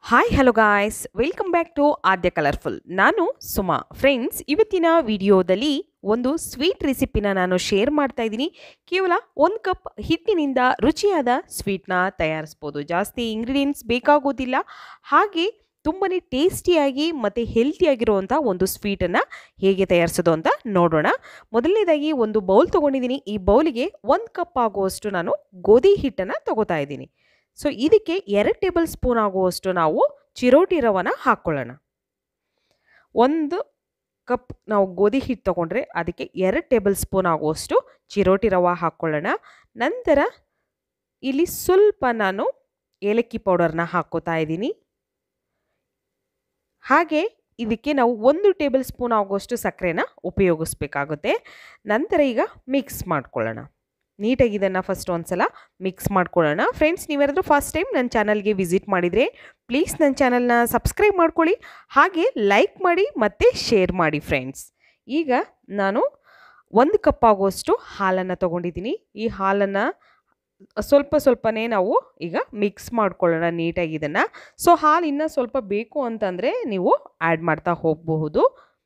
hi hello guys welcome back to Aadya colourful ನಾನು Suma friends ಇವತ್ತಿನ ವಿಡಿಯೋದಲ್ಲಿ ಒಂದು ಸ್ವೀಟ್ ರೆಸಿಪಿನ ನಾನು ಶೇರ್ ಮಾಡ್ತಾ ಇದ್ದೀನಿ ಕೇವಲ ಒಂದು ಕಪ್ ಹಿಟ್ಟಿನಿಂದ ರುಚಿಯಾದ ಸ್ವೀಟ್ನ ತಯಾರಿಸ್ಬೋದು ಜಾಸ್ತಿ ಇಂಗ್ರೀಡಿಯೆಂಟ್ಸ್ ಬೇಕಾಗೋದಿಲ್ಲ ಹಾಗೆ ತುಂಬಾ ಟೇಸ್ಟಿಯಾಗಿ ಮತ್ತು ಹೆಲ್ತಿಯಾಗಿರುವಂಥ ಒಂದು ಸ್ವೀಟನ್ನು ಹೇಗೆ ತಯಾರಿಸೋದು ಅಂತ ನೋಡೋಣ ಮೊದಲನೇದಾಗಿ ಒಂದು ಬೌಲ್ ತೊಗೊಂಡಿದ್ದೀನಿ ಈ ಬೌಲಿಗೆ ಒಂದು ಕಪ್ ಆಗುವಷ್ಟು ನಾನು ಗೋಧಿ ಹಿಟ್ಟನ್ನು ತಗೋತಾ ಇದ್ದೀನಿ ಸೊ ಇದಕ್ಕೆ ಎರಡು ಟೇಬಲ್ ಸ್ಪೂನ್ ಆಗುವಷ್ಟು ನಾವು ಚಿರೋಟಿ ರವನ ಹಾಕ್ಕೊಳ್ಳೋಣ ಒಂದು ಕಪ್ ನಾವು ಗೋಧಿ ಹಿಟ್ಟು ತೊಗೊಂಡ್ರೆ ಅದಕ್ಕೆ ಎರಡು ಟೇಬಲ್ ಸ್ಪೂನ್ ಆಗುವಷ್ಟು ಚಿರೋಟಿ ರವ ಹಾಕ್ಕೊಳ್ಳೋಣ ನಂತರ ಇಲ್ಲಿ ಸ್ವಲ್ಪ ನಾನು ಏಲಕ್ಕಿ ಪೌಡರ್ನ ಹಾಕ್ಕೋತಾ ಇದ್ದೀನಿ ಹಾಗೆ ಇದಕ್ಕೆ ನಾವು ಒಂದು ಟೇಬಲ್ ಸ್ಪೂನ್ ಆಗುವಷ್ಟು ಸಕ್ಕರೆನ ಉಪಯೋಗಿಸ್ಬೇಕಾಗುತ್ತೆ ನಂತರ ಈಗ ಮಿಕ್ಸ್ ಮಾಡ್ಕೊಳ್ಳೋಣ ನೀಟಾಗಿ ಇದನ್ನು ಫಸ್ಟ್ ಒಂದ್ಸಲ ಮಿಕ್ಸ್ ಮಾಡ್ಕೊಳ್ಳೋಣ ಫ್ರೆಂಡ್ಸ್ ನೀವೇನಾದರೂ ಫಸ್ಟ್ ಟೈಮ್ ನನ್ನ ಚಾನಲ್ಗೆ ವಿಸಿಟ್ ಮಾಡಿದರೆ ಪ್ಲೀಸ್ ನನ್ನ ಚಾನಲ್ನ ಸಬ್ಸ್ಕ್ರೈಬ್ ಮಾಡ್ಕೊಳ್ಳಿ ಹಾಗೆ ಲೈಕ್ ಮಾಡಿ ಮತ್ತು ಶೇರ್ ಮಾಡಿ ಫ್ರೆಂಡ್ಸ್ ಈಗ ನಾನು ಒಂದು ಕಪ್ ಆಗುವಷ್ಟು ಹಾಲನ್ನು ತೊಗೊಂಡಿದ್ದೀನಿ ಈ ಹಾಲನ್ನು ಸ್ವಲ್ಪ ಸ್ವಲ್ಪನೇ ನಾವು ಈಗ ಮಿಕ್ಸ್ ಮಾಡ್ಕೊಳ್ಳೋಣ ನೀಟಾಗಿ ಇದನ್ನು ಸೊ ಹಾಲು ಇನ್ನೂ ಸ್ವಲ್ಪ ಬೇಕು ಅಂತಂದರೆ ನೀವು ಆ್ಯಡ್ ಮಾಡ್ತಾ ಹೋಗಬಹುದು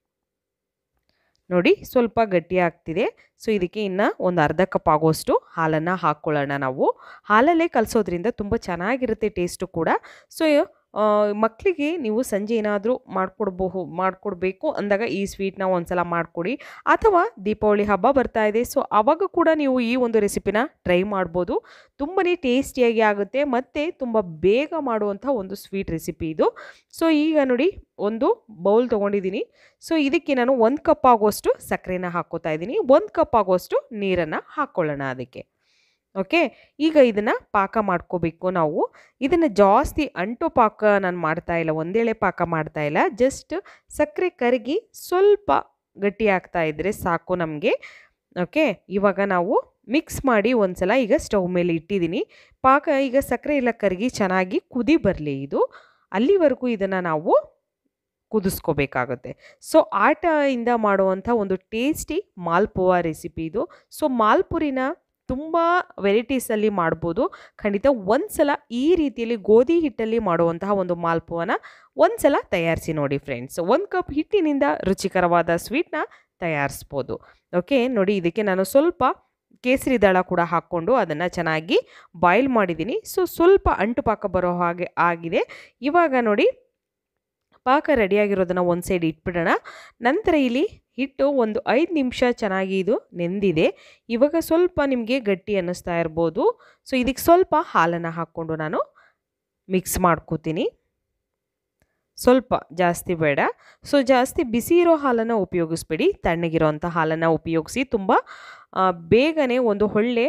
ನೋಡಿ ಸ್ವಲ್ಪ ಗಟ್ಟಿ ಆಗ್ತಿದೆ ಸೊ ಇದಕ್ಕೆ ಇನ್ನು ಒಂದು ಅರ್ಧ ಕಪ್ ಆಗೋಷ್ಟು ಹಾಲನ್ನು ಹಾಕ್ಕೊಳ್ಳೋಣ ನಾವು ಹಾಲಲ್ಲೇ ಕಲಿಸೋದ್ರಿಂದ ತುಂಬ ಚೆನ್ನಾಗಿರುತ್ತೆ ಟೇಸ್ಟು ಕೂಡ ಸೊ ಮಕ್ಕಳಿಗೆ ನೀವು ಸಂಜೆ ಏನಾದರೂ ಮಾಡಿಕೊಡ್ಬಹು ಮಾಡಿಕೊಡ್ಬೇಕು ಅಂದಾಗ ಈ ಸ್ವೀಟ್ನ ಒಂದ್ಸಲ ಮಾಡಿಕೊಡಿ ಅಥವಾ ದೀಪಾವಳಿ ಹಬ್ಬ ಬರ್ತಾ ಇದೆ ಸೊ ಆವಾಗ ಕೂಡ ನೀವು ಈ ಒಂದು ರೆಸಿಪಿನ ಟ್ರೈ ಮಾಡ್ಬೋದು ತುಂಬಾ ಟೇಸ್ಟಿಯಾಗಿ ಆಗುತ್ತೆ ಮತ್ತು ತುಂಬ ಬೇಗ ಮಾಡುವಂಥ ಒಂದು ಸ್ವೀಟ್ ರೆಸಿಪಿ ಇದು ಸೊ ಈಗ ನೋಡಿ ಒಂದು ಬೌಲ್ ತೊಗೊಂಡಿದ್ದೀನಿ ಸೊ ಇದಕ್ಕೆ ನಾನು ಒಂದು ಕಪ್ ಆಗುವಷ್ಟು ಸಕ್ಕರೆನ ಹಾಕ್ಕೋತಾ ಇದ್ದೀನಿ ಒಂದು ಕಪ್ ಆಗುವಷ್ಟು ನೀರನ್ನು ಹಾಕ್ಕೊಳ್ಳೋಣ ಅದಕ್ಕೆ ಓಕೆ ಈಗ ಇದನ್ನು ಪಾಕ ಮಾಡ್ಕೋಬೇಕು ನಾವು ಇದನ್ನು ಜಾಸ್ತಿ ಅಂಟು ಪಾಕ ನಾನು ಮಾಡ್ತಾ ಇಲ್ಲ ಒಂದೇಳೆ ಪಾಕ ಮಾಡ್ತಾ ಇಲ್ಲ ಜಸ್ಟ್ ಸಕ್ಕರೆ ಕರಗಿ ಸ್ವಲ್ಪ ಗಟ್ಟಿ ಆಗ್ತಾ ಇದ್ದರೆ ಸಾಕು ನಮಗೆ ಓಕೆ ಇವಾಗ ನಾವು ಮಿಕ್ಸ್ ಮಾಡಿ ಒಂದ್ಸಲ ಈಗ ಸ್ಟವ್ ಮೇಲೆ ಇಟ್ಟಿದ್ದೀನಿ ಪಾಕ ಈಗ ಸಕ್ಕರೆ ಎಲ್ಲ ಕರಗಿ ಚೆನ್ನಾಗಿ ಕುದಿ ಬರಲಿ ಇದು ಅಲ್ಲಿವರೆಗೂ ಇದನ್ನು ನಾವು ಕುದಿಸ್ಕೋಬೇಕಾಗುತ್ತೆ ಸೊ ಆಟದಿಂದ ಮಾಡುವಂಥ ಒಂದು ಟೇಸ್ಟಿ ಮಾಲ್ಪುವಾ ರೆಸಿಪಿ ಇದು ಸೊ ಮಾಲ್ಪುರಿನ ತುಂಬ ವೆರೈಟೀಸಲ್ಲಿ ಮಾಡ್ಬೋದು ಖಂಡಿತ ಒಂದು ಸಲ ಈ ರೀತಿಯಲ್ಲಿ ಗೋಧಿ ಹಿಟ್ಟಲ್ಲಿ ಮಾಡುವಂತಹ ಒಂದು ಮಾಲ್ಪುವನ ಒಂದು ಸಲ ತಯಾರಿಸಿ ನೋಡಿ ಫ್ರೆಂಡ್ಸ್ ಒಂದು ಕಪ್ ಹಿಟ್ಟಿನಿಂದ ರುಚಿಕರವಾದ ಸ್ವೀಟ್ನ ತಯಾರಿಸ್ಬೋದು ಓಕೆ ನೋಡಿ ಇದಕ್ಕೆ ನಾನು ಸ್ವಲ್ಪ ಕೇಸರಿ ದಳ ಕೂಡ ಹಾಕ್ಕೊಂಡು ಅದನ್ನು ಚೆನ್ನಾಗಿ ಬಾಯ್ಲ್ ಮಾಡಿದ್ದೀನಿ ಸೊ ಸ್ವಲ್ಪ ಅಂಟು ಪಾಕ ಬರೋ ಹಾಗೆ ಆಗಿದೆ ಇವಾಗ ನೋಡಿ ಪಾಕ ರೆಡಿಯಾಗಿರೋದನ್ನು ಒಂದು ಸೈಡ್ ಇಟ್ಬಿಡೋಣ ನಂತರ ಇಲ್ಲಿ ಹಿಟ್ಟು ಒಂದು ಐದು ನಿಮಿಷ ಚೆನ್ನಾಗಿ ಇದು ನೆಂದಿದೆ ಇವಾಗ ಸ್ವಲ್ಪ ನಿಮಗೆ ಗಟ್ಟಿ ಅನ್ನಿಸ್ತಾ ಇರ್ಬೋದು ಸೊ ಇದಕ್ಕೆ ಸ್ವಲ್ಪ ಹಾಲನ್ನು ಹಾಕ್ಕೊಂಡು ನಾನು ಮಿಕ್ಸ್ ಮಾಡ್ಕೋತೀನಿ ಸ್ವಲ್ಪ ಜಾಸ್ತಿ ಬೇಡ ಸೊ ಜಾಸ್ತಿ ಬಿಸಿ ಇರೋ ಹಾಲನ್ನು ಉಪಯೋಗಿಸ್ಬೇಡಿ ತಣ್ಣಗಿರೋಂಥ ಹಾಲನ್ನು ಉಪಯೋಗಿಸಿ ತುಂಬ ಬೇಗನೆ ಒಂದು ಒಳ್ಳೆ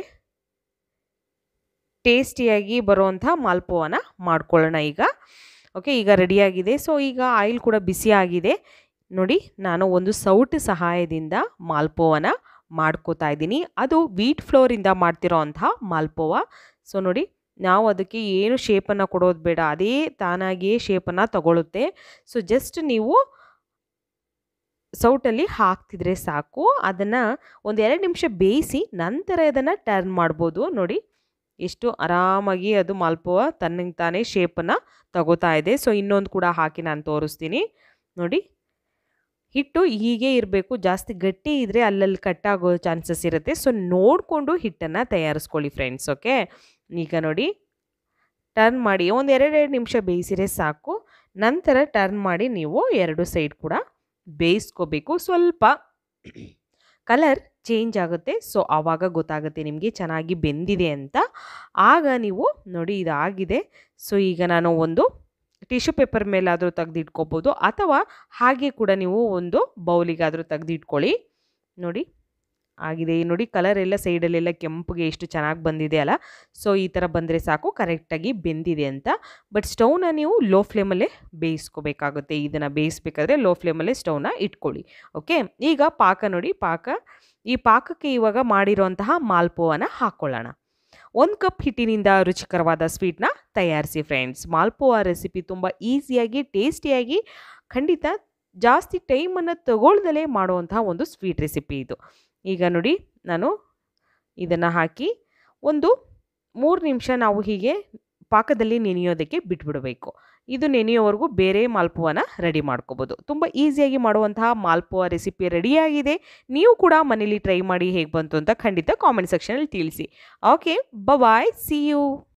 ಟೇಸ್ಟಿಯಾಗಿ ಬರುವಂಥ ಮಾಲ್ಪುವನ ಮಾಡ್ಕೊಳ್ಳೋಣ ಈಗ ಓಕೆ ಈಗ ರೆಡಿಯಾಗಿದೆ ಸೊ ಈಗ ಆಯಿಲ್ ಕೂಡ ಬಿಸಿ ಆಗಿದೆ ನೋಡಿ ನಾನು ಒಂದು ಸೌಟು ಸಹಾಯದಿಂದ ಮಾಲ್ಪೋವನ ಮಾಡ್ಕೋತಾ ಇದ್ದೀನಿ ಅದು ವೀಟ್ ಫ್ಲೋರಿಂದ ಮಾಡ್ತಿರೋ ಅಂಥ ಮಾಲ್ಪೋವ ಸೊ ನೋಡಿ ನಾವು ಅದಕ್ಕೆ ಏನು ಶೇಪನ್ನು ಕೊಡೋದು ಬೇಡ ಅದೇ ತಾನಾಗಿಯೇ ಶೇಪನ್ನು ತಗೊಳುತ್ತೆ ಸೊ ಜಸ್ಟ್ ನೀವು ಸೌಟಲ್ಲಿ ಹಾಕ್ತಿದ್ರೆ ಸಾಕು ಅದನ್ನು ಒಂದು ಎರಡು ನಿಮಿಷ ಬೇಯಿಸಿ ನಂತರ ಅದನ್ನು ಟರ್ನ್ ಮಾಡ್ಬೋದು ನೋಡಿ ಎಷ್ಟು ಆರಾಮಾಗಿ ಅದು ಮಾಲ್ಪುವ ತನ್ನಂಗೆ ತಾನೇ ಶೇಪನ್ನು ತಗೋತಾ ಇದೆ ಸೊ ಇನ್ನೊಂದು ಕೂಡ ಹಾಕಿ ನಾನು ತೋರಿಸ್ತೀನಿ ನೋಡಿ ಹಿಟ್ಟು ಹೀಗೆ ಇರಬೇಕು ಜಾಸ್ತಿ ಗಟ್ಟಿ ಇದ್ದರೆ ಅಲ್ಲಲ್ಲಿ ಕಟ್ಟಾಗೋ ಚಾನ್ಸಸ್ ಇರುತ್ತೆ ಸೊ ನೋಡಿಕೊಂಡು ಹಿಟ್ಟನ್ನು ತಯಾರಿಸ್ಕೊಳ್ಳಿ ಫ್ರೆಂಡ್ಸ್ ಓಕೆ ಈಗ ನೋಡಿ ಟರ್ನ್ ಮಾಡಿ ಒಂದು ಎರಡೆರಡು ನಿಮಿಷ ಬೇಯಿಸಿದ್ರೆ ಸಾಕು ನಂತರ ಟರ್ನ್ ಮಾಡಿ ನೀವು ಎರಡು ಸೈಡ್ ಕೂಡ ಬೇಯಿಸ್ಕೋಬೇಕು ಸ್ವಲ್ಪ ಕಲರ್ ಚೇಂಜ್ ಆಗುತ್ತೆ ಸೊ ಆವಾಗ ಗೊತ್ತಾಗುತ್ತೆ ನಿಮಗೆ ಚೆನ್ನಾಗಿ ಬೆಂದಿದೆ ಅಂತ ಆಗ ನೀವು ನೋಡಿ ಇದಾಗಿದೆ ಸೊ ಈಗ ನಾನು ಒಂದು ಟಿಶ್ಯೂ ಪೇಪರ್ ಮೇಲಾದರೂ ತೆಗೆದಿಟ್ಕೋಬೋದು ಅಥವಾ ಹಾಗೆ ಕೂಡ ನೀವು ಒಂದು ಬೌಲಿಗಾದರೂ ತೆಗೆದಿಟ್ಕೊಳ್ಳಿ ನೋಡಿ ಆಗಿದೆ ನೋಡಿ ಕಲರ್ ಎಲ್ಲ ಸೈಡಲ್ಲೆಲ್ಲ ಕೆಂಪುಗೆ ಎಷ್ಟು ಚೆನ್ನಾಗಿ ಬಂದಿದೆ ಅಲ್ಲ ಸೊ ಈ ಥರ ಬಂದರೆ ಸಾಕು ಕರೆಕ್ಟಾಗಿ ಬೆಂದಿದೆ ಅಂತ ಬಟ್ ಸ್ಟವ್ನ ನೀವು ಲೋ ಫ್ಲೇಮಲ್ಲೇ ಬೇಯಿಸ್ಕೋಬೇಕಾಗುತ್ತೆ ಇದನ್ನು ಬೇಯಿಸ್ಬೇಕಾದ್ರೆ ಲೋ ಫ್ಲೇಮಲ್ಲೇ ಸ್ಟವ್ನ ಇಟ್ಕೊಳ್ಳಿ ಓಕೆ ಈಗ ಪಾಕ ನೋಡಿ ಪಾಕ ಈ ಪಾಕಕ್ಕೆ ಇವಾಗ ಮಾಡಿರೋಂತಹ ಮಾಲ್ಪೋವನ ಹಾಕ್ಕೊಳ್ಳೋಣ ಒಂದು ಕಪ್ ಹಿಟ್ಟಿನಿಂದ ರುಚಿಕರವಾದ ಸ್ವೀಟ್ನ ತಯಾರಿಸಿ ಫ್ರೆಂಡ್ಸ್ ಮಾಲ್ಪೋವಾ ರೆಸಿಪಿ ತುಂಬ ಈಸಿಯಾಗಿ ಟೇಸ್ಟಿಯಾಗಿ ಖಂಡಿತ ಜಾಸ್ತಿ ಟೈಮನ್ನು ತಗೊಳ್ದಲೇ ಮಾಡುವಂತಹ ಒಂದು ಸ್ವೀಟ್ ರೆಸಿಪಿ ಇದು ಈಗ ನೋಡಿ ನಾನು ಇದನ್ನು ಹಾಕಿ ಒಂದು ಮೂರು ನಿಮಿಷ ನಾವು ಹೀಗೆ ಪಾಕದಲ್ಲಿ ನೆನೆಯೋದಕ್ಕೆ ಬಿಟ್ಬಿಡಬೇಕು ಇದು ನೆನೆಯೋವರೆಗೂ ಬೇರೆ ಮಾಲ್ಪುವನ ರೆಡಿ ಮಾಡ್ಕೋಬೋದು ತುಂಬ ಈಸಿಯಾಗಿ ಮಾಡುವಂತಹ ಮಾಲ್ಪುವ ರೆಸಿಪಿ ರೆಡಿಯಾಗಿದೆ ನೀವು ಕೂಡ ಮನೇಲಿ ಟ್ರೈ ಮಾಡಿ ಹೇಗೆ ಬಂತು ಅಂತ ಖಂಡಿತ ಕಾಮೆಂಟ್ ಸೆಕ್ಷನಲ್ಲಿ ತಿಳಿಸಿ ಓಕೆ ಬಾಯ್ ಸಿ ಯು